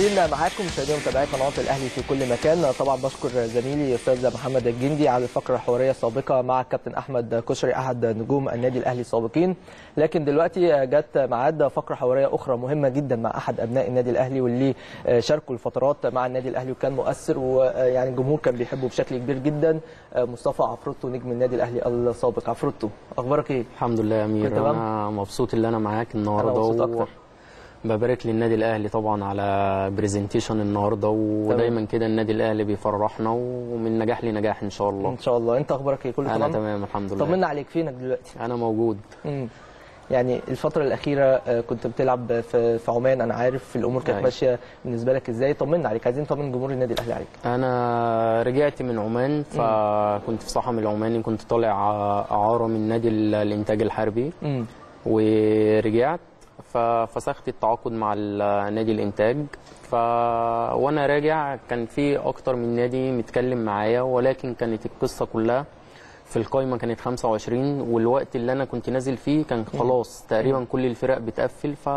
مكملين معاكم مشاهدينا ومتابعي قناه الاهلي في كل مكان طبعا بشكر زميلي استاذ محمد الجندي على الفقره الحواريه السابقه مع الكابتن احمد كشري احد نجوم النادي الاهلي السابقين لكن دلوقتي جت ميعاد فقره حواريه اخرى مهمه جدا مع احد ابناء النادي الاهلي واللي شاركوا الفترات مع النادي الاهلي وكان مؤثر ويعني الجمهور كان بيحبه بشكل كبير جدا مصطفى عفروتو نجم النادي الاهلي السابق عفروتو اخبارك ايه الحمد لله يا امير تمام؟ انا مبسوط ان انا معاك انا النهارده مبسوط و- اكتر ببارك للنادي الاهلي طبعا على برزنتيشن النهارده ودايما كده النادي الاهلي بيفرحنا ومن نجاح لنجاح ان شاء الله ان شاء الله انت اخبارك ايه كله انا تمام تمام الحمد لله طمنا عليك فينك دلوقتي انا موجود مم. يعني الفترة الأخيرة آه، كنت بتلعب في في عمان أنا عارف الأمور كانت أيوة. ماشية بالنسبة لك إزاي طمنا عليك عايزين نطمن جمهور النادي الأهلي عليك انا رجعت من عمان فكنت في صحم العماني كنت طالع اعاره من نادي ال- الانتاج الحربي مم. ورجعت ففسخت التعاقد مع ال- نادي الانتاج ف وانا راجع كان في اكتر من نادي متكلم معايا ولكن كانت القصه كلها في القايمه كانت 25 والوقت اللي انا كنت نازل فيه كان خلاص تقريبا كل الفرق بتقفل ف...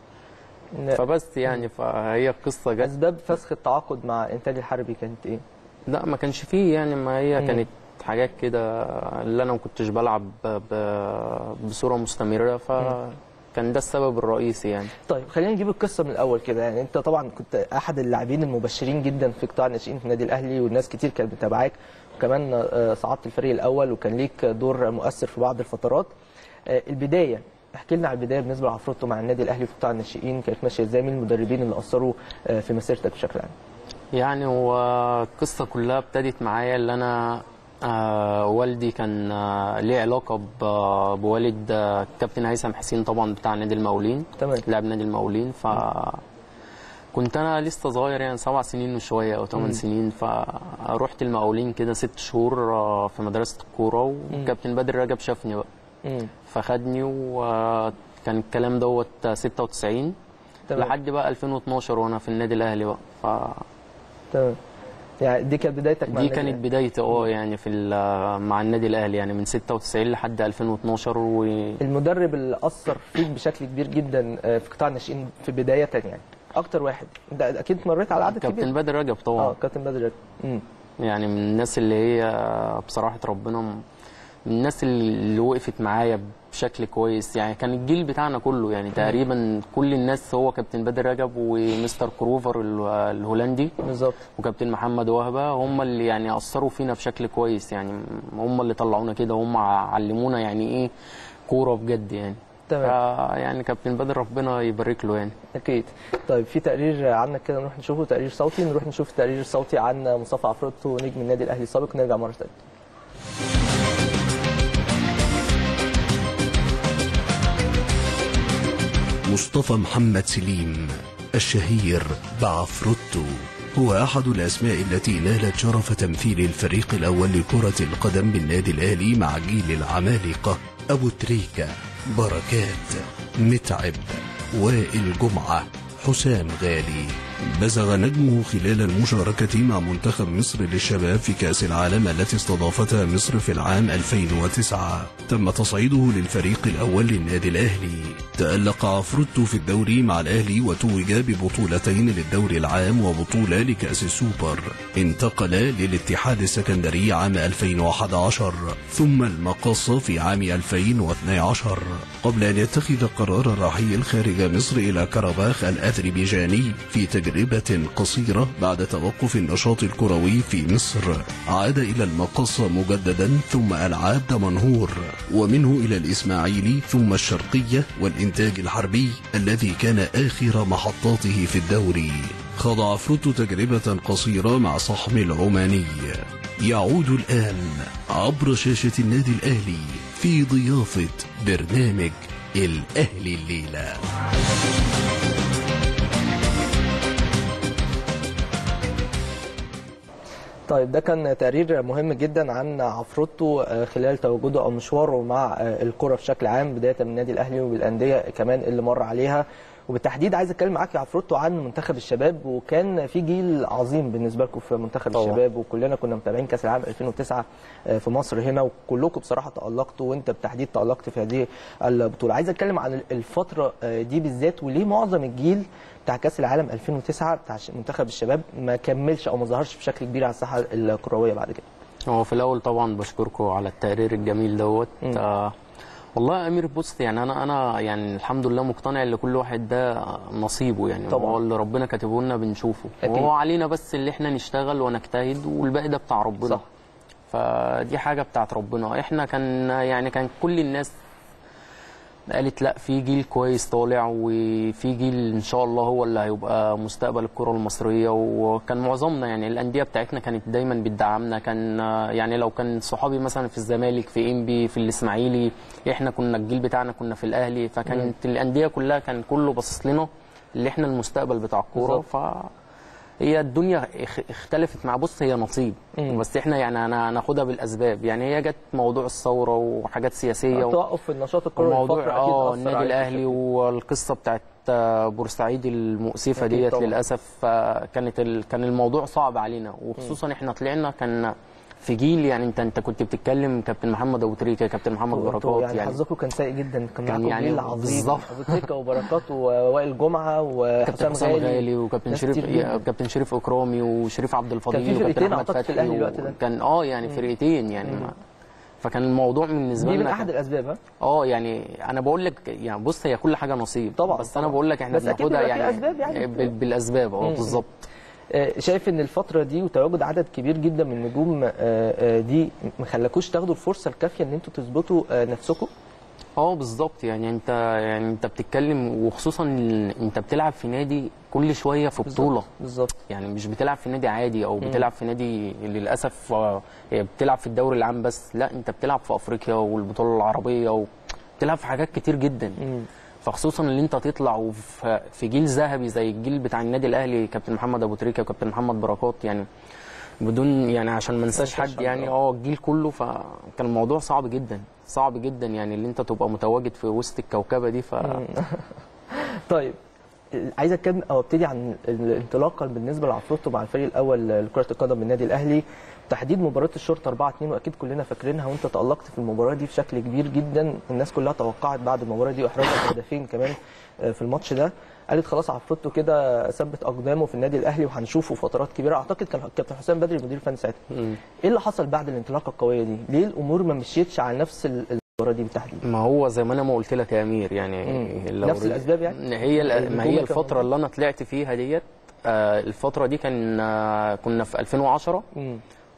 فبس يعني فهي القصه جت أسباب فسخ التعاقد مع الإنتاج الحربي كانت إيه؟ لا ما كانش فيه يعني ما هي مم. كانت حاجات كده اللي انا ما كنتش بلعب ب... ب- بصوره مستمره فكان ده السبب الرئيسي يعني طيب خلينا نجيب القصة من الأول كده يعني أنت طبعا كنت أحد اللاعبين المبشرين جدا في قطاع الناشئين في النادي الأهلي والناس كتير كانت متابعاك وكمان آه، صعدت الفريق الأول وكان ليك دور مؤثر في بعض الفترات آه، البداية احكي لنا على البدايه بالنسبه لعفروتو مع النادي الاهلي في قطاع الناشئين كانت ماشيه ازاي مين المدربين اللي اثروا آه، في مسيرتك بشكل عام يعني هو القصة كلها ابتدت معايا اللي أنا آه والدي كان آه ليه علاقة ب- بوالد آه كابتن هيثم حسين طبعا بتاع نادي المقاولين تمام لاعب نادي المقاولين ف كنت انا لسه صغير يعني سبع سنين وشويه او ثمان سنين فروحت المقاولين كده ست شهور آه، في مدرسه الكوره وكابتن بدر رجب شافني بقى مم. فخدني وكان الكلام دوت 96 تمام. لحد بقى 2012 وانا في النادي الاهلي بقى ف تمام يعني دي كانت بدايتك مع دي النادي كانت بدايتي اه يعني في ال- مع النادي الاهلي يعني من 96 لحد 2012 و المدرب اللي اثر فيك بشكل كبير جدا آه، في قطاع الناشئين في بدايه يعني اكتر واحد انت اكيد مريت على عدد كابتن كبير بدر رجب طبعا اه كابتن بدر امم يعني من الناس اللي هي بصراحة ربنا م- من الناس اللي وقفت معايا بشكل كويس يعني كان الجيل بتاعنا كله يعني تقريبا كل الناس هو كابتن بدر رجب ومستر كروفر ال- الهولندي بالظبط وكابتن محمد وهبة هم اللي يعني أثروا فينا بشكل كويس يعني هم اللي طلعونا كده هم علمونا يعني إيه كورة بجد يعني تمام فا يعني كابتن بدر ربنا يبارك له يعني اكيد طيب في تقرير عنك كده نروح نشوفه تقرير صوتي نروح نشوف التقرير الصوتي عن مصطفى عفروتو نجم النادي الاهلي السابق ونرجع مره ثانيه مصطفى محمد سليم الشهير بعفروتو هو أحد الأسماء التي نالت شرف تمثيل الفريق الأول لكرة القدم بالنادي الأهلي مع جيل العمالقة أبو تريكة بركات متعب وائل جمعة حسام غالي بزغ نجمه خلال المشاركة مع منتخب مصر للشباب في كأس العالم التي استضافتها مصر في العام 2009 تم تصعيده للفريق الأول للنادي الأهلي تألق عفروتو في الدوري مع الأهلي وتوج ببطولتين للدوري العام وبطولة لكأس السوبر انتقل للاتحاد السكندري عام 2011 ثم المقص في عام 2012 قبل أن يتخذ قرار الرحيل خارج مصر إلى كرباخ الأذربيجاني في تجربة قصيرة بعد توقف النشاط الكروي في مصر عاد إلى المقص مجددا ثم ألعاب دمنهور ومنه إلى الإسماعيلي ثم الشرقية والإنتاج الحربي الذي كان آخر محطاته في الدوري خاض عفروتو تجربة قصيرة مع صحم العماني يعود الآن عبر شاشة النادي الأهلي في ضيافة برنامج الأهلي الليلة طيب ده كان تقرير مهم جدا عن عفروتو آه، خلال تواجده او مشواره مع آه، الكره بشكل عام بدايه من النادي الاهلي وبالانديه كمان اللي مر عليها وبالتحديد عايز اتكلم معاك يا عفروتو عن منتخب الشباب وكان في جيل عظيم بالنسبه لكم في منتخب طبعا. الشباب وكلنا كنا متابعين كاس العالم 2009 في مصر هنا وكلكم بصراحه تالقتوا وانت بالتحديد تالقت في هذه البطوله عايز اتكلم عن الفتره دي بالذات وليه معظم الجيل بتاع كاس العالم 2009 بتاع منتخب الشباب ما كملش او ما ظهرش بشكل كبير على الساحه الكرويه بعد كده هو في الاول طبعا بشكركم على التقرير الجميل دوت آه والله يا امير بص يعني انا انا يعني الحمد لله مقتنع ان كل واحد ده نصيبه يعني طبعا. هو اللي ربنا كاتبه لنا بنشوفه أكيد. وهو علينا بس اللي احنا نشتغل ونجتهد والباقي ده بتاع ربنا صح. فدي حاجه بتاعت ربنا احنا كان يعني كان كل الناس قالت لا في جيل كويس طالع وفي جيل ان شاء الله هو اللي هيبقى مستقبل الكره المصريه وكان معظمنا يعني الانديه بتاعتنا كانت دايما بتدعمنا كان يعني لو كان صحابي مثلا في الزمالك في انبي في الاسماعيلي احنا كنا الجيل بتاعنا كنا في الاهلي فكانت الانديه كلها كان كله باصص لنا اللي احنا المستقبل بتاع الكوره بالظبط. ف هي الدنيا اخ- اختلفت مع بص هي نصيب مم. بس احنا يعني انا هناخدها بالاسباب يعني هي جت موضوع الثوره وحاجات سياسيه و... توقف في النشاط الكروي موضوع لفترة أكيد اه أثر النادي عليك الاهلي بشكل والقصه بتاعت آه، بورسعيد المؤسفه أكيد ديت طبعاً. للاسف آه، كانت ال... كان الموضوع صعب علينا وخصوصا احنا طلعنا كان في جيل يعني انت انت كنت بتتكلم كابتن محمد ابو تريكه كابتن محمد وانتوا بركات يعني, يعني حظكم كان سيء جدا كان كان معاكم يعني جيل عظيم بالظبط. ابو تريكه وبركات ووائل جمعه كابتن وحسام حسام غالي غالي وكابتن ناس شريف كتير جداً. كابتن شريف اكرامي وشريف عبد الفضيل كان في وكابتن فرقتين احمد أعتقد في فتحي الأهلي الوقت ده. كان اه يعني فرقتين يعني ما فكان الموضوع بالنسبه دي من لنا احد كان- الاسباب ها اه يعني انا بقول لك يعني بص هي كل حاجه نصيب طبعاً، بس طبعاً. انا بقول لك احنا بس أكيد بناخدها بيبقى في يعني أسباب يعني. بال- بالاسباب اه مم. بالظبط آه، شايف ان الفتره دي وتواجد عدد كبير جدا من النجوم آه، آه، دي ما خلاكوش تاخدوا الفرصه الكافيه ان انتوا تثبتوا آه، نفسكم اه بالظبط يعني انت يعني انت بتتكلم وخصوصا ال- انت بتلعب في نادي كل شويه في بطوله بالظبط يعني مش بتلعب في نادي عادي او بتلعب في نادي للاسف آه، هي بتلعب في الدوري العام بس لا انت بتلعب في افريقيا والبطوله العربيه وبتلعب في حاجات كتير جدا مم. فخصوصا اللي انت تطلع وفي في جيل ذهبي زي الجيل بتاع النادي الاهلي كابتن محمد ابو تريكه وكابتن محمد بركات يعني بدون يعني عشان ما ننساش منساش حد حد، يعني اه. اه الجيل كله فكان الموضوع صعب جدا صعب جدا يعني اللي انت تبقى متواجد في وسط الكوكبه دي ف طيب عايز اتكلم او ابتدي عن الانطلاقه بالنسبه لعفروتو مع الفريق الاول لكره القدم بالنادي الاهلي تحديد مباراه الشرطه 4 2 واكيد كلنا فاكرينها وانت تالقت في المباراه دي بشكل كبير جدا والناس كلها توقعت بعد المباراه دي واحراز هدفين كمان في الماتش ده قالت خلاص عفروتو كده ثبت اقدامه في النادي الاهلي وهنشوفه فترات كبيره اعتقد كان كابتن حسام بدري المدير الفني ساعتها مم. ايه اللي حصل بعد الانطلاقه القويه دي ليه الامور ما مشيتش على نفس المباراه دي بالتحديد ما هو زي ما انا ما قلت لك يا امير يعني مم. لو نفس الأسباب يعني؟ هي ال- ما النجوم هي كانوا الفتره اللي انا طلعت فيها ديت آه، الفتره دي كان آه، كنا في 2010 مم.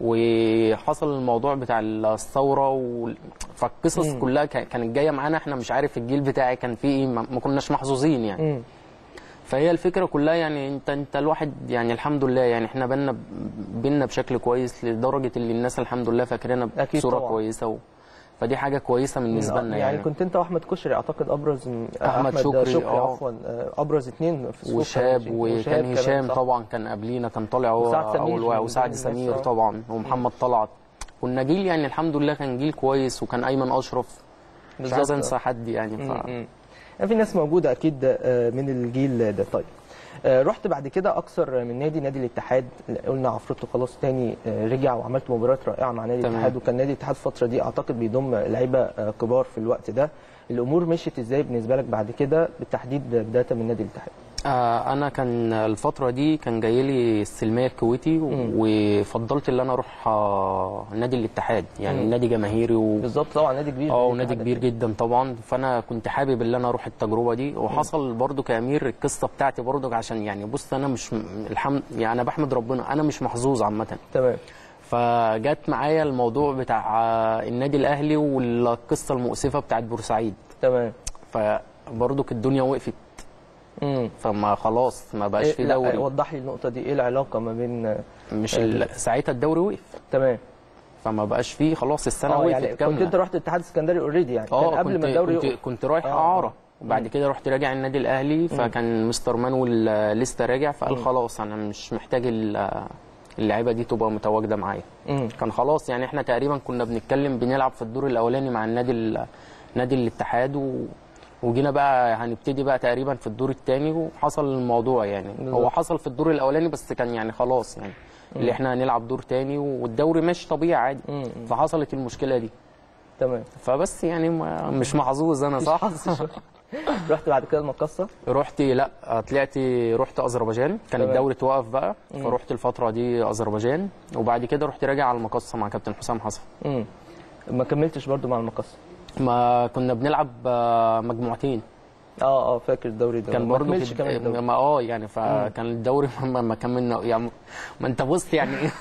وحصل الموضوع بتاع الثوره و... فالقصص مم. كلها كا- كانت جايه معانا احنا مش عارف الجيل بتاعي كان فيه ايه ما ما كناش محظوظين يعني مم. فهي الفكره كلها يعني انت انت الواحد يعني الحمد لله يعني احنا بينا بينا بشكل كويس لدرجه اللي الناس الحمد لله فاكريننا أكيد بصوره طبعا. كويسه و... فدي حاجه كويسه بالنسبه لنا يعني, يعني, كنت انت واحمد كشري اعتقد ابرز أحمد شكري، اه. عفوا آه، ابرز اثنين في السوق وشاب كمان. وكان كمان، هشام صح. طبعا كان قبلينا كان طالع هو وسعد سمير اول واحد من وسعد ضمن سمير الناس، اه. طبعا ومحمد طلعت كنا جيل يعني الحمد لله كان جيل كويس وكان ايمن اشرف مش بالظبط. عايز انسى حد يعني ف... مم. يعني في ناس موجوده اكيد آه، من الجيل ده طيب آه، رحت بعد كده اكثر من نادي نادي الاتحاد قلنا عفروتو خلاص تاني آه، رجع وعملت مباريات رائعه مع نادي تمام. الاتحاد وكان نادي الاتحاد الفتره دي اعتقد بيضم لعيبه آه، كبار في الوقت ده الامور مشيت ازاي بالنسبه لك بعد كده بالتحديد بدايه من نادي الاتحاد آه انا كان الفتره دي كان جاي لي السلميه الكويتي و- مم. وفضلت ان انا اروح آه نادي الاتحاد يعني مم. نادي جماهيري و... بالظبط طبعا نادي كبير اه نادي ونادي الاتحاد كبير أكيد. جدا طبعا فانا كنت حابب ان انا اروح التجربه دي وحصل برضو كامير القصه بتاعتي برضو عشان يعني بص انا مش م- الحمد يعني انا بحمد ربنا انا مش محظوظ عامه تمام فجت معايا الموضوع بتاع آه، النادي الاهلي والقصه المؤسفه بتاعت بورسعيد تمام فبرضك الدنيا وقفت امم فما خلاص ما بقاش في لا، دوري وضح لي النقطه دي ايه العلاقه ما بين مش ال... ساعتها الدوري وقف تمام فما بقاش فيه خلاص السنه اه وقفت يعني كنت كامله انت رحت الاتحاد السكندري اوريدي يعني اه كان قبل كنت ما الدوري كنت, يقف كنت رايح آه، اعاره آه. وبعد كده رحت راجع النادي الاهلي فكان مستر مانويل آه، لسه راجع فقال خلاص انا مش محتاج ال- آه، اللعيبه دي تبقى متواجده معايا مم. كان خلاص يعني احنا تقريبا كنا بنتكلم بنلعب في الدور الاولاني مع النادي ال- نادي الاتحاد و... وجينا بقى هنبتدي بقى تقريبا في الدور الثاني وحصل الموضوع يعني بالظبط. هو حصل في الدور الاولاني بس كان يعني خلاص يعني اللي احنا هنلعب دور تاني والدوري ماشي طبيعي عادي مم. فحصلت المشكله دي تمام فبس يعني ما مش محظوظ انا صح رحت بعد كده المقصه رحت لا طلعت رحت اذربيجان كان تمام. الدوري توقف بقى فرحت الفتره دي اذربيجان وبعد كده رحت راجع على المقصه مع كابتن حسام حسن امم ما كملتش برضو مع المقصه ما كنا بنلعب آه، مجموعتين اه اه فاكر الدوري ده كان ما برضه كملتش كمان الدوري. ما اه يعني فكان الدوري ما, ما كملنا يعني ما انت بص يعني ايه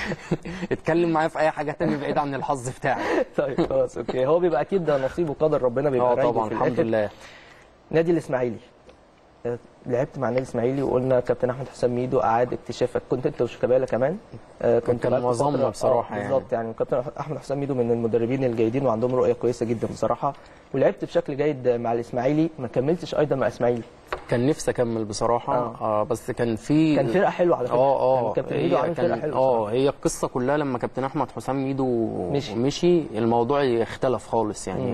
اتكلم معايا في اي حاجه تانية بعيد عن الحظ بتاعي طيب خلاص اوكي هو بيبقى اكيد ده نصيب وقدر ربنا بيبقى اه رايده طبعا في الحمد الآخر. لله نادي الاسماعيلي آه، لعبت مع النادي الاسماعيلي وقلنا كابتن احمد حسام ميدو اعاد اكتشافك كنت انت وشيكابالا كمان آه، كنت كان بقالكوا معظمنا فترة- بصراحة آه، يعني. بالظبط يعني كابتن احمد حسام ميدو من المدربين الجيدين وعندهم رؤيه كويسه جدا بصراحه ولعبت بشكل جيد مع الاسماعيلي ما كملتش ايضا مع الاسماعيلي كان نفسي اكمل بصراحه آه. اه بس كان في كان فرقه حلوه على فكره اه يعني اه كابتن هي ميدو عامل فرقه كان- حلوه اه بصراحة. هي القصه كلها لما كابتن احمد حسام ميدو مشي. مشي الموضوع اختلف خالص يعني مم.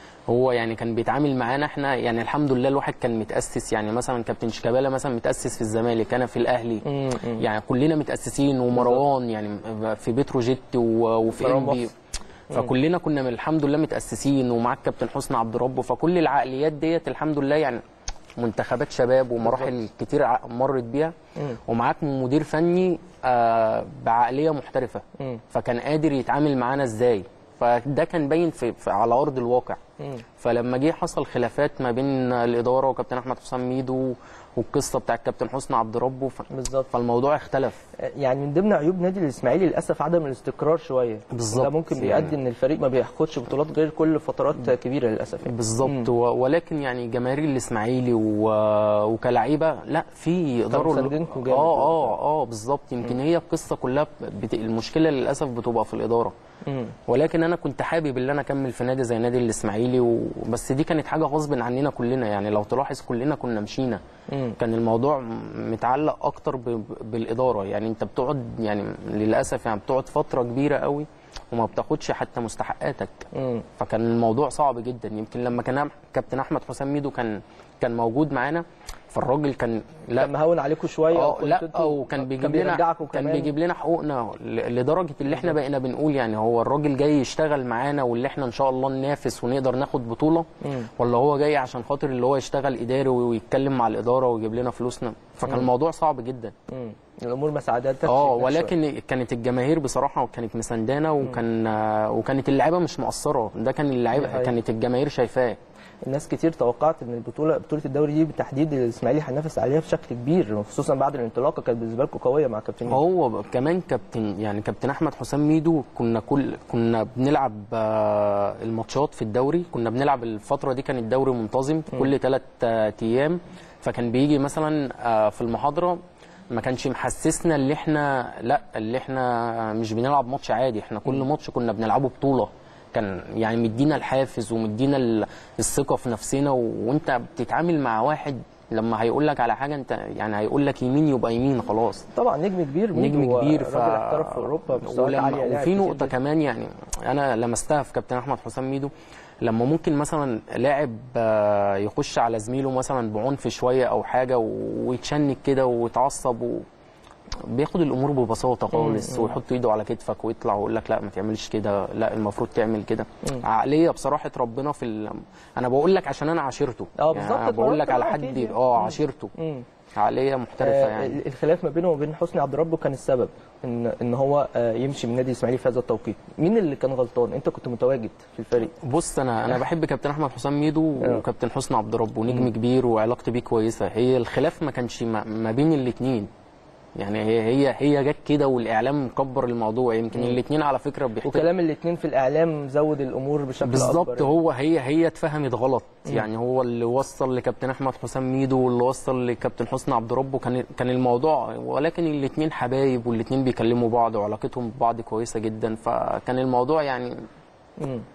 هو يعني كان بيتعامل معانا احنا يعني الحمد لله الواحد كان متاسس يعني مثلا كابتن شيكابالا مثلا متاسس في الزمالك انا في الاهلي مم، مم. يعني كلنا متاسسين ومروان يعني في بتروجيت و- وفي مروان انبي مصر. فكلنا كنا من الحمد لله متاسسين ومعاك كابتن حسني عبد ربه فكل العقليات ديت الحمد لله يعني منتخبات شباب ومراحل كتير ع- مرت بيها مم. ومعاك مدير فني آه، بعقليه محترفه مم. فكان قادر يتعامل معانا ازاي فده كان باين في, في على ارض الواقع مم. فلما جه حصل خلافات ما بين الاداره وكابتن احمد حسام ميدو والقصه بتاعت كابتن حسني عبد ربه ف... بالظبط فالموضوع اختلف يعني من ضمن عيوب نادي الاسماعيلي للاسف عدم الاستقرار شويه بالظبط. ده ممكن يعني- بيؤدي ان الفريق ما بياخدش بطولات غير كل فترات كبيره للاسف يعني. بالظبط و- ولكن يعني جماهير الاسماعيلي و... وكلعيبه لا في يقدروا مساندينكوا جامد. اه اه اه بالظبط يمكن هي القصه كلها بت... المشكله للاسف بتبقى في الاداره مم. ولكن انا كنت حابب ان انا اكمل في نادي زي نادي الاسماعيلي و... بس دي كانت حاجه غصب عننا كلنا يعني لو تلاحظ كلنا كنا مشينا مم. كان الموضوع متعلق اكتر ب... بالاداره يعني انت بتقعد يعني للاسف يعني بتقعد فتره كبيره قوي وما بتاخدش حتى مستحقاتك مم. فكان الموضوع صعب جدا يمكن لما كان كابتن احمد حسام ميدو كان كان موجود معانا فالراجل كان لا كان مهون عليكم شويه اه وكنتوا لا انتوا- وكان بيجيب لنا بيرجعكم كان كمان. بيجيب لنا حقوقنا ل- لدرجه اللي احنا بقينا بنقول يعني هو الراجل جاي يشتغل معانا واللي احنا ان شاء الله ننافس ونقدر ناخد بطوله مم. ولا هو جاي عشان خاطر اللي هو يشتغل اداري ويتكلم مع الاداره ويجيب لنا فلوسنا فكان الموضوع صعب جدا مم. الامور ما ساعدتكش اه هناك ولكن كانت الجماهير بصراحه كانت مساندانه وكان وكانت اللعيبه مش مقصره ده كان دي اللعيبه حقيقة. كانت الجماهير شايفاه الناس كتير توقعت ان البطوله بطوله الدوري دي بالتحديد الاسماعيلي هينافس عليها بشكل كبير خصوصا بعد الانطلاقه كانت بالنسبه لكم قويه مع كابتن ميدو. هو ب- كمان كابتن يعني كابتن احمد حسام ميدو كنا كل كنا بنلعب آه، الماتشات في الدوري كنا بنلعب الفتره دي كان الدوري منتظم كل ثلاث ايام فكان بيجي مثلا آه، في المحاضره ما كانش محسسنا اللي احنا لا اللي احنا مش بنلعب ماتش عادي احنا كل ماتش كنا بنلعبه بطوله كان يعني مدينا الحافز ومدينا ال- الثقه في نفسنا و- وانت بتتعامل مع واحد لما هيقول لك على حاجه انت يعني هيقول لك يمين يبقى يمين خلاص طبعا نجم كبير ميدو نجم كبير ف... راجل احترف في اوروبا بمستويات ولما- عاليه لاعب وفي كتير نقطه جدا. كمان يعني انا لمستها في كابتن احمد حسام ميدو لما ممكن مثلا لاعب آه، يخش على زميله مثلا بعنف شويه او حاجه و- ويتشنك كده ويتعصب و... بياخد الامور ببساطه خالص ويحط ايده على كتفك ويطلع ويقول لك لا ما تعملش كده لا المفروض تعمل كده عقليه بصراحه ربنا في ال... انا بقول لك عشان انا عاشرته اه يعني بالظبط، أنا بقول لك على طبعاً حد أكيد يعني. اه عاشرته مم. عقليه محترفه آه، يعني الخلاف ما بينه وبين حسني عبد ربه كان السبب ان ان هو آه، يمشي من نادي الاسماعيلي في هذا التوقيت مين اللي كان غلطان انت كنت متواجد في الفريق بص انا انا بحب كابتن احمد حسام ميدو آه. وكابتن حسني عبد رب ونجم كبير وعلاقتي بيه كويسه هي الخلاف ما كانش ما ما بين الاثنين يعني هي هي هي جت كده والاعلام مكبر الموضوع يمكن الاثنين على فكره بيحتاج وكلام الاثنين في الاعلام زود الامور بشكل اكبر بالظبط هو هي هي اتفهمت غلط يعني هو اللي وصل لكابتن احمد حسام ميدو واللي وصل لكابتن حسني عبد ربه كان كان الموضوع ولكن الاثنين حبايب والاثنين بيكلموا بعض وعلاقتهم ببعض كويسه جدا فكان الموضوع يعني مم.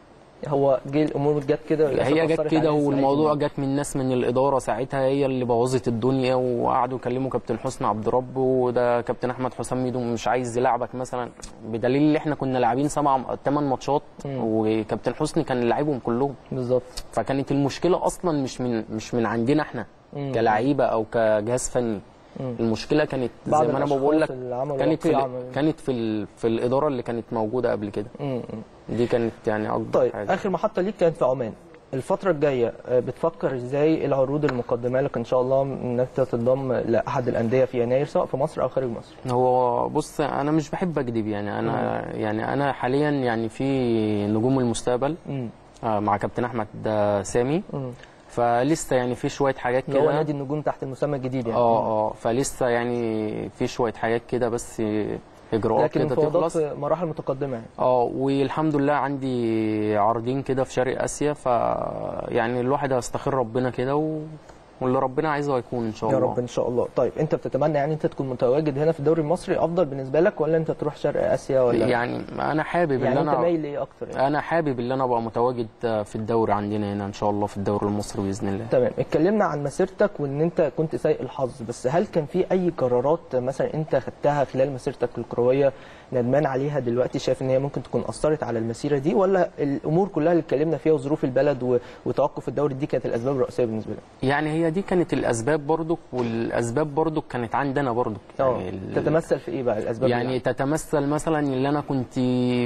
هو جه الامور جت كده للأسف هي جت أثرت كده عليه والموضوع السنة جت من ناس من الاداره ساعتها هي اللي بوظت الدنيا وقعدوا يكلموا كابتن حسني عبد رب وده كابتن احمد حسام ميدو مش عايز يلعبك مثلا بدليل ان احنا كنا لاعبين سبع ثمان ماتشات وكابتن حسني كان لاعبهم كلهم دي. بالظبط فكانت المشكله اصلا مش من مش من عندنا احنا كلعيبه او كجهاز فني المشكله كانت بعض زي ما انا الأشخاص بقول لك اللي عملوا كانت في وقيعة ال- من- كانت في ال- في الاداره اللي كانت موجوده قبل كده مم. دي كانت يعني اكبر طيب حاجه اخر محطه ليك كانت في عمان الفترة الجاية آه، بتفكر ازاي العروض المقدمة لك ان شاء الله ان انت تنضم لاحد الاندية في يناير سواء في مصر او خارج مصر؟ هو بص انا مش بحب اكذب يعني انا يعني انا حاليا يعني في نجوم المستقبل مم. آه، مع كابتن احمد آه، سامي مم. فلسه يعني في شويه حاجات اللي هو كده نادي النجوم تحت المسمى الجديد يعني اه اه فلسه يعني في شويه حاجات كده بس اجراءات لكن كده المفاوضات تخلص في مراحل متقدمة يعني اه والحمد لله عندي عارضين كده في شرق اسيا ف يعني الواحد هيستخير ربنا كده و... واللي ربنا عايزه هيكون ان شاء يا الله رب ان شاء الله طيب انت بتتمنى يعني انت تكون متواجد هنا في الدوري المصري افضل بالنسبة لك ولا انت تروح شرق اسيا ولا يعني انا حابب يعني ان انت انا مايل ايه اكتر يعني؟ انا حابب ان انا ابقى متواجد في الدوري عندنا هنا ان شاء الله في الدوري المصري باذن الله تمام اتكلمنا عن مسيرتك وان انت كنت سيء الحظ بس هل كان في اي قرارات مثلا انت خدتها خلال مسيرتك الكرويه ندمان عليها دلوقتي شايف ان هي ممكن تكون اثرت على المسيره دي ولا الامور كلها اللي اتكلمنا فيها وظروف البلد و- وتوقف الدوري دي كانت الاسباب الرئيسيه بالنسبه لك؟ يعني هي دي كانت الاسباب برضك والاسباب برضك كانت عندنا برضك اه يعني ال- تتمثل في ايه بقى الاسباب يعني اللي تتمثل مثلا ان انا كنت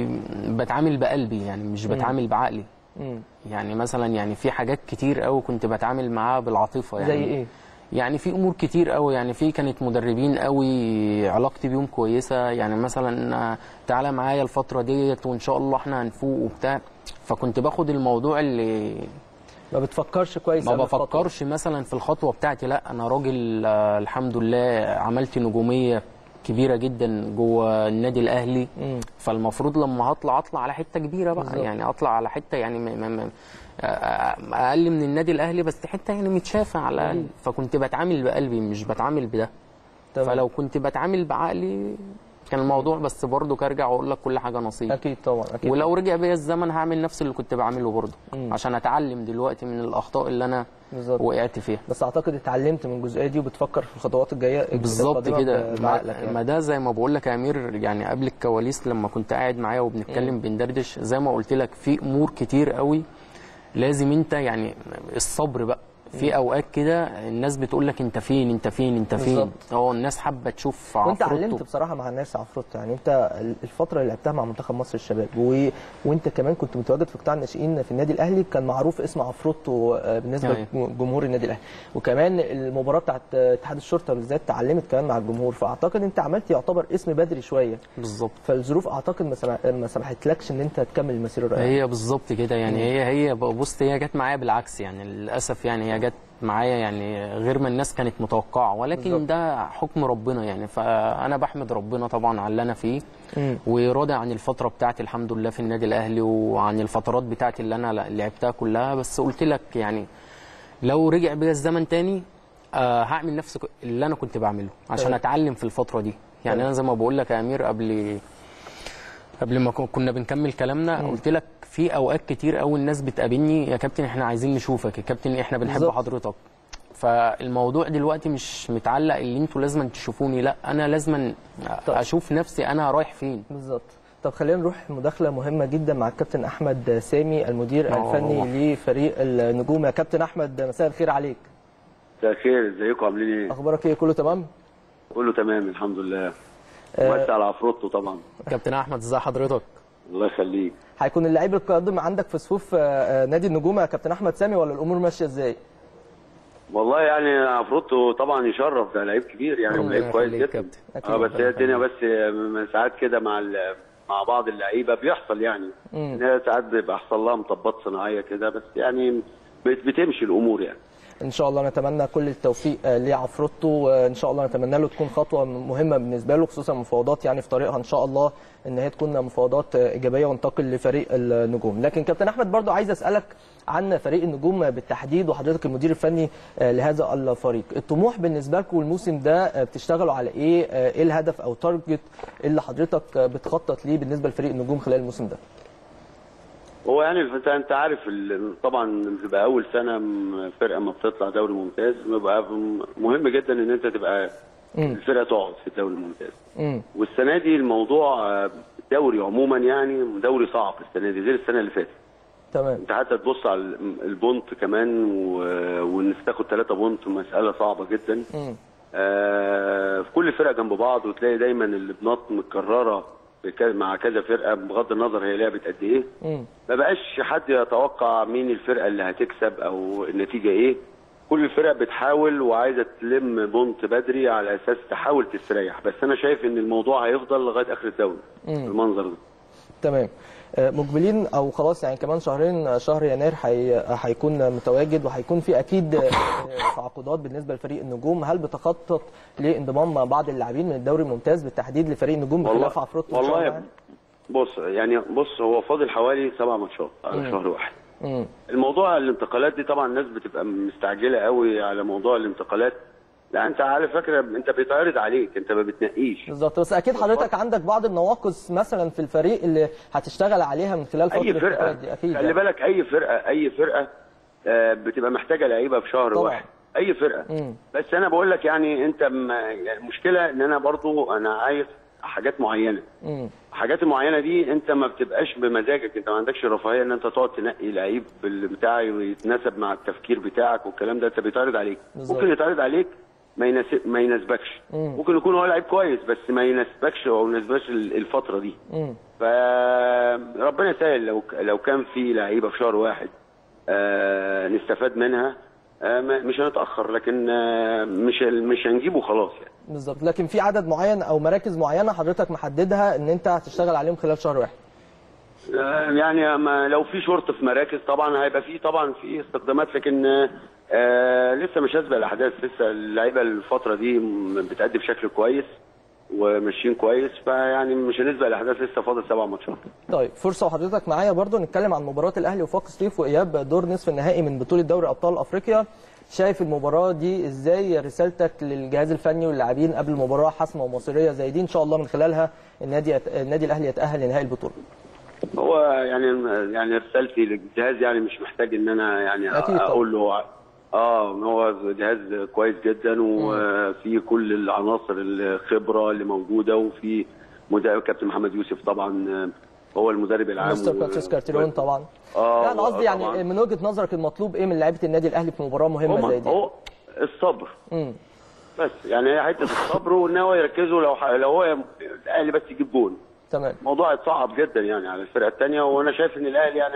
بتعامل بقلبي يعني مش بتعامل بعقلي مم. يعني مثلا يعني في حاجات كتير قوي كنت بتعامل معاها بالعاطفه يعني زي ايه؟ يعني في امور كتير قوي يعني في كانت مدربين قوي علاقتي بيهم كويسه يعني مثلا آه، تعالى معايا الفتره ديت وان شاء الله احنا هنفوق وبتاع فكنت باخد الموضوع اللي ما بتفكرش كويس ما قبل الخطوة. بفكرش مثلا في الخطوه بتاعتي لا انا راجل آه، الحمد لله عملت نجوميه كبيره جدا جوه النادي الاهلي مم. فالمفروض لما هطلع اطلع على حته كبيره بقى بالظبط. يعني اطلع على حته يعني م م م اقل من النادي الاهلي بس حته يعني متشافه على الاقل فكنت بتعامل بقلبي مش بتعامل بده تمام. فلو كنت بتعامل بعقلي كان الموضوع بس برضه ارجع واقول لك كل حاجه نصيب اكيد طبعا اكيد ولو رجع بيا الزمن هعمل نفس اللي كنت بعمله برضه مم. عشان اتعلم دلوقتي من الاخطاء اللي انا بالظبط وقعت فيها بس اعتقد اتعلمت من الجزئيه دي وبتفكر في الخطوات الجايه بالظبط القادمة كده ب- ما, بعقلك يعني. ما ده زي ما بقول لك يا امير يعني قبل الكواليس لما كنت قاعد معايا وبنتكلم بندردش زي ما قلت لك في امور كتير قوي لازم انت يعني الصبر بقى في اوقات كده الناس بتقول لك انت فين انت فين انت فين بالظبط. اه الناس حابه تشوف وانت عفروتو. علمت بصراحه مع الناس عفروتو يعني انت الفتره اللي لعبتها مع منتخب مصر الشباب و... وانت كمان كنت متواجد في قطاع الناشئين في النادي الاهلي كان معروف اسم عفروتو آه، بالنسبه أيوة. لجمهور النادي الاهلي وكمان المباراه بتاعت آه، اتحاد الشرطه بالذات اتعلمت كمان مع الجمهور فاعتقد انت عملت يعتبر اسم بدري شويه بالظبط فالظروف اعتقد ما سمح- ما سمحتلكش ان انت تكمل المسيره الرائعه هي بالظبط كده يعني هي هي بص هي جت معايا بالعكس يعني للاسف يعني هي جت معايا يعني غير ما الناس كانت متوقعه ولكن بالظبط. ده حكم ربنا يعني فانا بحمد ربنا طبعا على اللي انا فيه مم. وراضي عن الفتره بتاعتي الحمد لله في النادي الاهلي وعن الفترات بتاعتي اللي انا لعبتها كلها بس قلت لك يعني لو رجع بيا الزمن تاني آه هعمل نفس ك- اللي انا كنت بعمله عشان تمام. اتعلم في الفتره دي يعني تمام. انا زي ما بقول لك يا امير قبل قبل ما كن- كنا بنكمل كلامنا قلت لك في اوقات كتير قوي الناس بتقابلني يا كابتن احنا عايزين نشوفك يا كابتن احنا بنحب بالظبط. حضرتك فالموضوع دلوقتي مش متعلق اللي انتوا لازم تشوفوني لا انا لازم طيب. اشوف نفسي انا رايح فين بالظبط طب خلينا نروح مداخله مهمه جدا مع الكابتن احمد سامي المدير آه. الفني لفريق النجوم يا كابتن احمد مساء الخير عليك مساء الخير ازيكم عاملين ايه؟ اخبارك ايه كله تمام كله تمام الحمد لله آه. ومسي على عفروتو طبعا كابتن احمد ازي حضرتك الله يخليك هيكون اللعيب القادم عندك في صفوف آه، آه، نادي النجوم يا كابتن احمد سامي ولا الامور ماشيه ازاي والله يعني عفروتو طبعا يشرف ده لعيب كبير يعني ربنا لعيب كويس يخليك جدا كابتن. أكيد. اه بس هي الدنيا بس من ساعات كده مع ال- مع بعض اللعيبه بيحصل يعني مم. إن هي ساعات بيبقى حصل لها مطبات صناعيه كده بس يعني بت- بتمشي الامور يعني ان شاء الله نتمنى كل التوفيق آه، لعفروتو وان شاء الله نتمنى له تكون خطوه مهمه بالنسبه له خصوصا مفاوضات يعني في طريقها ان شاء الله ان هي تكون مفاوضات آه، ايجابيه وانتقل لفريق النجوم لكن كابتن احمد برضو عايز اسالك عن فريق النجوم بالتحديد وحضرتك المدير الفني آه، لهذا الفريق الطموح بالنسبه لكم الموسم ده آه، بتشتغلوا على ايه آه، ايه الهدف او تارجت اللي حضرتك آه، بتخطط ليه بالنسبه لفريق النجوم خلال الموسم ده هو يعني انت انت عارف ال- طبعا بتبقى اول سنه م- فرقه ما بتطلع دوري ممتاز بيبقى م- مهم جدا ان انت تبقى الفرقه تقعد في الدوري الممتاز مم. والسنه دي الموضوع آه، الدوري عموما يعني دوري صعب السنه دي غير السنه اللي فاتت تمام انت حتى تبص على ال- البونت كمان و- وانك تاخد ثلاثة بونت مساله صعبه جدا مم. آه، في كل فرقه جنب بعض وتلاقي دايما البنات متكرره بك- مع كذا فرقه بغض النظر هي لعبت قد ايه مم. ما بقاش حد يتوقع مين الفرقه اللي هتكسب او النتيجه ايه كل الفرق بتحاول وعايزه تلم بونت بدري على اساس تحاول تستريح بس انا شايف ان الموضوع هيفضل لغايه اخر الدوري بالمنظر ده تمام آه، مقبلين او خلاص يعني كمان شهرين آه، شهر يناير هي- هيكون متواجد وهيكون في اكيد آه، تعاقدات بالنسبه لفريق النجوم هل بتخطط لانضمام بعض اللاعبين من الدوري الممتاز بالتحديد لفريق النجوم بخلاف عفروتو إن شاء الله والله يعني؟ بص يعني بص هو فاضل حوالي سبع ماتشات على شهر واحد مم. الموضوع الانتقالات دي طبعا الناس بتبقى مستعجله قوي على موضوع الانتقالات لا انت على فكره انت بيتعرض عليك انت ما بتنقيش بالظبط بس اكيد حضرتك عندك بعض النواقص مثلا في الفتره اللي هتشتغل عليها من خلال فتره اي فرقه الانتقالات دي اكيد خلي يعني. بالك اي فرقه اي فرقه آه، بتبقى محتاجه لعيبه في شهر طبعا. واحد اي فرقه مم. بس انا بقول لك يعني انت م- يعني المشكله ان انا برضو انا عايز حاجات معينه مم. الحاجات المعينه دي انت ما بتبقاش بمزاجك انت ما عندكش الرفاهيه ان انت تقعد تنقي لعيب بال- بتاعي ويتناسب مع التفكير بتاعك والكلام ده انت بيتعرض عليك بالظبط. ممكن يتعرض عليك ما يناسب ما يناسبكش مم. ممكن يكون هو لعيب كويس بس ما يناسبكش او ما يناسبكش ال- الفتره دي مم. فربنا يسهل لو لو كان في لعيبه في شهر واحد آه نستفاد منها آه ما- مش هنتاخر لكن آه مش مش هنجيبه خلاص يعني بالظبط لكن في عدد معين او مراكز معينه حضرتك محددها ان انت هتشتغل عليهم خلال شهر واحد آه، يعني ما لو في شرط في مراكز طبعا هيبقى في طبعا في استخدامات لكن آه، آه لسه مش هسبق الاحداث لسه اللعيبه الفتره دي م- بتأدي بشكل كويس وماشيين كويس فيعني مش هنسبق الاحداث لسه فاضل سبع ماتشات طيب فرصه وحضرتك معايا برضو نتكلم عن مباراه الاهلي وفاق سطيف واياب دور نصف النهائي من بطوله دوري ابطال افريقيا شايف المباراه دي ازاي رسالتك للجهاز الفني واللاعبين قبل مباراه حاسمه ومصيريه زي دي ان شاء الله من خلالها النادي النادي الاهلي يتاهل لنهائي البطوله هو يعني يعني رسالتي للجهاز يعني مش محتاج ان انا يعني أكيد طبعا. اقول له اه هو جهاز كويس جدا وفي كل العناصر الخبره اللي موجوده وفي مدرب كابتن محمد يوسف طبعا آه، هو المدرب العام مستر و- باتريس كارتيرون طبعا اه لا انا قصدي يعني طبعاً. من وجهه نظرك المطلوب ايه من لعيبه النادي الاهلي في مباراه مهمه هما- زي دي هو الصبر مم. بس يعني هي حته الصبر وان هو يركزوا لو ح- لو هو الاهلي بس يجيب جول تمام الموضوع صعب جدا يعني على الفرقه الثانيه وانا شايف ان الاهلي يعني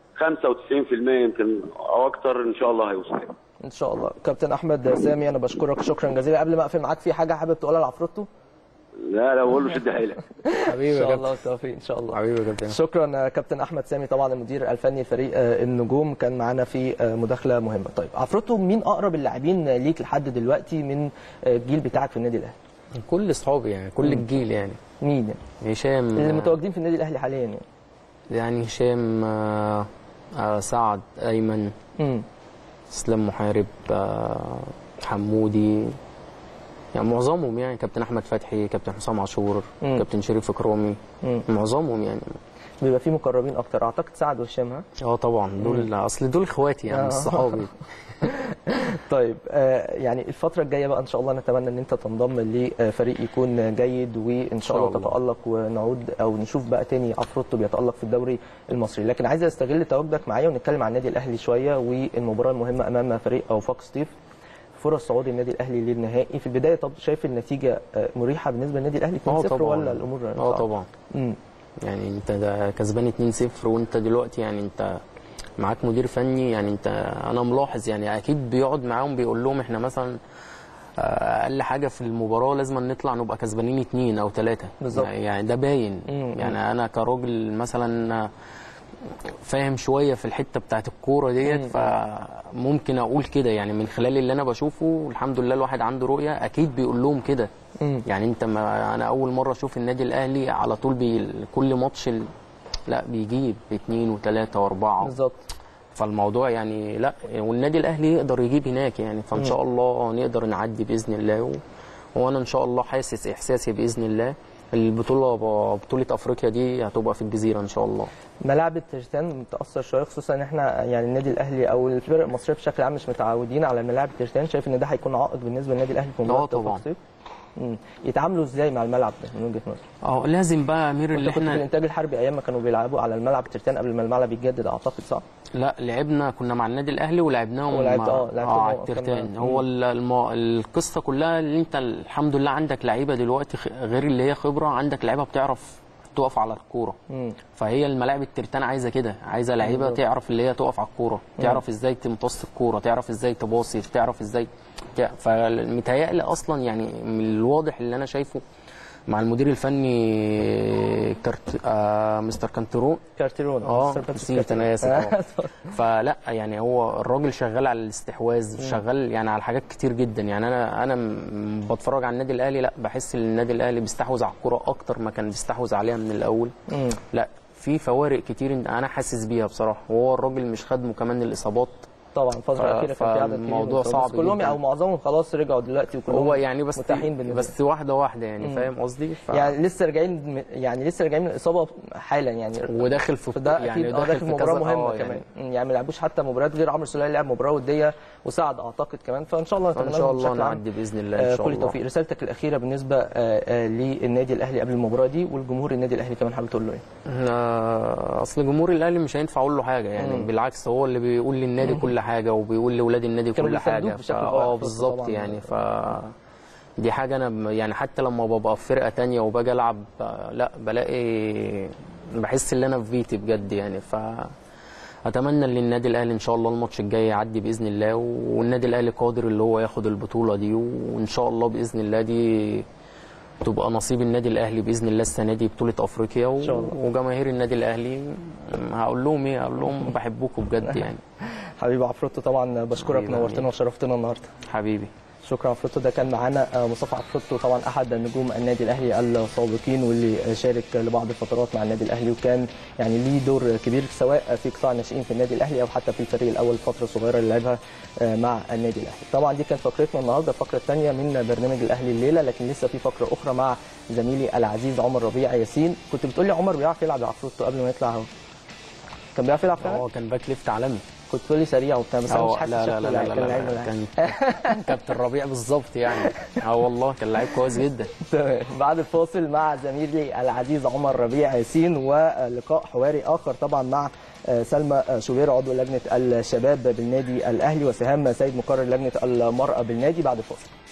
95% يمكن او اكتر ان شاء الله هيوصل ان شاء الله كابتن احمد سامي انا بشكرك شكرا جزيلا قبل ما اقفل معاك في حاجه حابب تقولها لعفروتو لا لا بقول له شد حيلك حبيبي ان يا شاء كابتن الله توفيق ان شاء الله حبيبي يا كابتن شكرا كابتن احمد سامي طبعا المدير الفني لفريق آه، النجوم كان معانا في آه، مداخله مهمه طيب عفروتو مين اقرب اللاعبين ليك لحد دلوقتي من آه، الجيل بتاعك في النادي الاهلي كل اصحابي يعني كل الجيل يعني مين يعني هشام اللي متواجدين في النادي الاهلي حاليا يعني يعني هشام آه، آه، سعد ايمن امم اسلام محارب آه، حمودي يعني معظمهم يعني كابتن احمد فتحي كابتن حسام عاشور مم. كابتن شريف اكرامي مم. معظمهم يعني بيبقى في مقربين اكتر اعتقد سعد وهشام ها اه طبعا دول اصل دول اخواتي يعني آه. مش صحابي طيب آه يعني الفترة الجاية بقى إن شاء الله نتمنى إن أنت تنضم لفريق يكون جيد وإن شاء الله الله. تتألق ونعود أو نشوف بقى تاني عفروتو بيتألق في الدوري المصري، لكن عايز أستغل تواجدك معايا ونتكلم عن النادي الأهلي شوية والمباراة المهمة أمام فريق أوفاق سطيف. فرص صعود النادي الأهلي للنهائي في البداية طب شايف النتيجة آه، مريحة بالنسبة للنادي الأهلي 2-0 اه طبعا ولا الأمور اه صعبة؟ طبعا مم. يعني انت ده كسبان 2-0 وانت دلوقتي يعني انت معاك مدير فني يعني انت انا ملاحظ يعني اكيد بيقعد معاهم بيقول لهم احنا مثلا آه، اقل حاجه في المباراه لازم نطلع نبقى كسبانين اتنين او ثلاثه بالظبط. يعني ده باين مم. يعني انا كراجل مثلا فاهم شويه في الحته بتاعت الكوره ديت فممكن اقول كده يعني من خلال اللي انا بشوفه الحمد لله الواحد عنده رؤيه اكيد بيقول لهم كده مم. يعني انت ما انا اول مره اشوف النادي الاهلي على طول بي كل ماتش ال... لا بيجيب اثنين وثلاثه واربعه بالظبط فالموضوع يعني لا والنادي الاهلي يقدر يجيب هناك يعني فان شاء الله نقدر نعدي باذن الله و... وانا ان شاء الله حاسس احساسي باذن الله البطوله بطوله افريقيا دي هتبقى في الجزيره ان شاء الله ملاعب الترتان متاثر شويه خصوصا ان احنا يعني النادي الاهلي او الفرق المصريه بشكل عام مش متعودين على ملاعب الترتان شايف ان ده هيكون عائق بالنسبه للنادي الاهلي في مباراه آه طبعاً. الصيف مم. يتعاملوا ازاي مع الملعب ده من وجهه نظرك اه لازم بقى يا امير انت اللي كنت في احنا الانتاج الحربي ايام ما كانوا بيلعبوا على الملعب الترتان قبل ما الملعب يتجدد اعتقد صح لا لعبنا كنا مع النادي الاهلي ولعبناهم ولعبت- مع- آه، لعبت اه مع- على الترتان كان- هو ال- الم... القصه كلها اللي انت الحمد لله عندك لعيبه دلوقتي خ- غير اللي هي خبره عندك لعيبه بتعرف تقف على الكوره مم. فهي الملاعب الترتان عايزه كده عايزه لعيبه بالظبط. تعرف اللي هي تقف على الكوره تعرف ازاي تمتص الكوره تعرف ازاي تباصي تعرف ازاي تع- فمتهيألي اصلا يعني من الواضح اللي انا شايفه مع المدير الفني كارت... آه مستر كانترو كارتيرون اه مستر باتريس نسيت انا كارتيرون. اسف آه. فلا يعني هو الراجل شغال على الاستحواذ شغال يعني على حاجات كتير جدا يعني انا انا م- بتفرج على النادي الاهلي لا بحس ان النادي الاهلي بيستحوذ على الكوره اكتر ما كان بيستحوذ عليها من الاول مم. لا في فوارق كتير إن- انا حاسس بيها بصراحه وهو الراجل مش خدمه كمان الاصابات طبعا الفتره ف- الاخيره كان في عدد كبير من فالموضوع الإصابات. بس صعب كلهم جداً. او معظمهم خلاص رجعوا دلوقتي وكلهم هو يعني بس متاحين بالنسبه بس واحده واحده يعني فاهم قصدي ف... يعني لسه راجعين من- يعني لسه راجعين من الاصابه حالا يعني وداخل في فده يعني اكيد اه داخل في مباراه كذا- مهمه آه، كمان يعني, يعني ما لعبوش حتى مباريات غير عمرو سوليه لعب مباراه وديه وساعد اعتقد كمان فان شاء الله ان نتمنى شاء لهم الله بشكل عام نعدي باذن الله آه، ان شاء كل الله التوفيق رسالتك الاخيره بالنسبه آه، آه، للنادي الاهلي قبل المباراه دي والجمهور النادي الاهلي كمان حابب تقول له ايه احنا اصل جمهور الاهلي مش هينفع اقول له حاجه يعني مم. بالعكس هو اللي بيقول للنادي كل حاجه وبيقول لاولاد النادي كانوا كل بيساندوك حاجه بشكل فا- قوي على اه الخط بالظبط طبعاً. يعني ف دي حاجه انا ب- يعني حتى لما ببقى في فرقه تانية وباجي العب آه، لا بلاقي بحس ان انا في بيتي بجد يعني ف اتمنى ان النادي الاهلي ان شاء الله الماتش الجاي يعدي باذن الله والنادي الاهلي قادر اللي هو ياخد البطوله دي وان شاء الله باذن الله دي تبقى نصيب النادي الاهلي باذن الله السنه دي بطوله افريقيا و... شاء الله. وجماهير النادي الاهلي هقول لهم ايه هقول لهم بحبكم بجد يعني حبيبي عفروتو طبعا بشكرك حبيبي نورتنا أمين. وشرفتنا النهارده حبيبي شكرا عفروتو ده كان معانا آه، مصطفى عفروتو طبعا احد نجوم النادي الاهلي السابقين واللي شارك لبعض الفترات مع النادي الاهلي وكان يعني ليه دور كبير سواء في قطاع الناشئين في النادي الاهلي او حتى في الفريق الاول الفتره الصغيره اللي لعبها آه، مع النادي الاهلي طبعا دي كانت فقرتنا النهارده الفقره الثانيه من برنامج الاهلي الليله لكن لسه في فقره اخرى مع زميلي العزيز عمر ربيع ياسين كنت بتقول لي عمر بيعرف يلعب يا عفروتو قبل ما يطلع اهو كان بيعرف يلعب فعلا هو كان باك ليفت عالمي كنت تقول لي سريع وبتاع بس انا اه مش حاسس لا لا شكله لا لا, لعيب- لا, كان لعيب لا, ولا لا حاجة. كان كابتن ربيع بالظبط يعني اه والله كان لعيب كويس جدا تمام بعد الفاصل مع زميلي العزيز عمر ربيع ياسين ولقاء حواري اخر طبعا مع آه، سلمى آه، شوبير عضو لجنه الشباب بالنادي الاهلي وسهام سيد مقرر لجنه المراه بالنادي بعد الفاصل